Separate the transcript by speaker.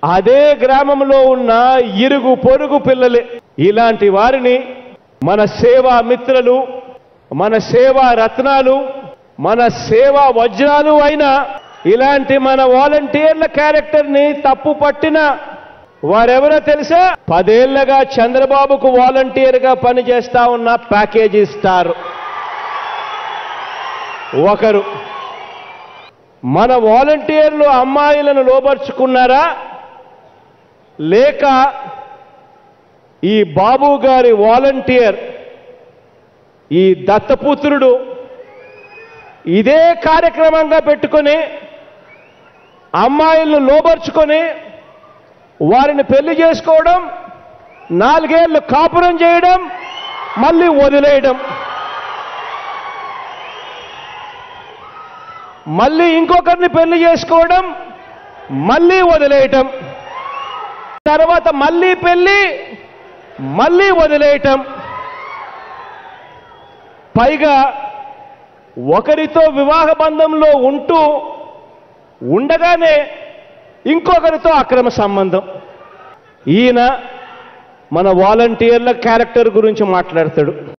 Speaker 1: అదే గ్రామంలో ఉన్న ఇరుగు పొరుగు పిల్లలే ఇలాంటి వారిని మన సేవా మిత్రులు మన సేవా రత్నాలు మన సేవా వజ్రాలు అయిన ఇలాంటి మన వాలంటీర్ల క్యారెక్టర్ ని తప్పు పట్టిన వారెవరో తెలుసా పదేళ్లగా చంద్రబాబుకు వాలంటీర్ గా పనిచేస్తా ఉన్న ప్యాకేజీ స్టార్ ఒకరు మన వాలంటీర్లు అమ్మాయిలను లోబర్చుకున్నారా లేక ఈ బాబు గారి వాలంటీర్ ఈ దత్తపుత్రుడు ఇదే కార్యక్రమంగా పెట్టుకొని అమ్మాయిలను లోబర్చుకొని వారిని పెళ్లి చేసుకోవడం నాలుగేళ్లు కాపురం చేయడం మళ్ళీ వదిలేయడం మళ్ళీ ఇంకొకరిని పెళ్లి చేసుకోవడం మళ్ళీ వదిలేయటం తర్వాత మళ్ళీ పెళ్లి మళ్ళీ వదిలేయటం పైగా ఒకరితో వివాహ బంధంలో ఉంటూ ఉండగానే ఇంకొకరితో అక్రమ సంబంధం ఈయన మన వాలంటీర్ల క్యారెక్టర్ గురించి మాట్లాడతాడు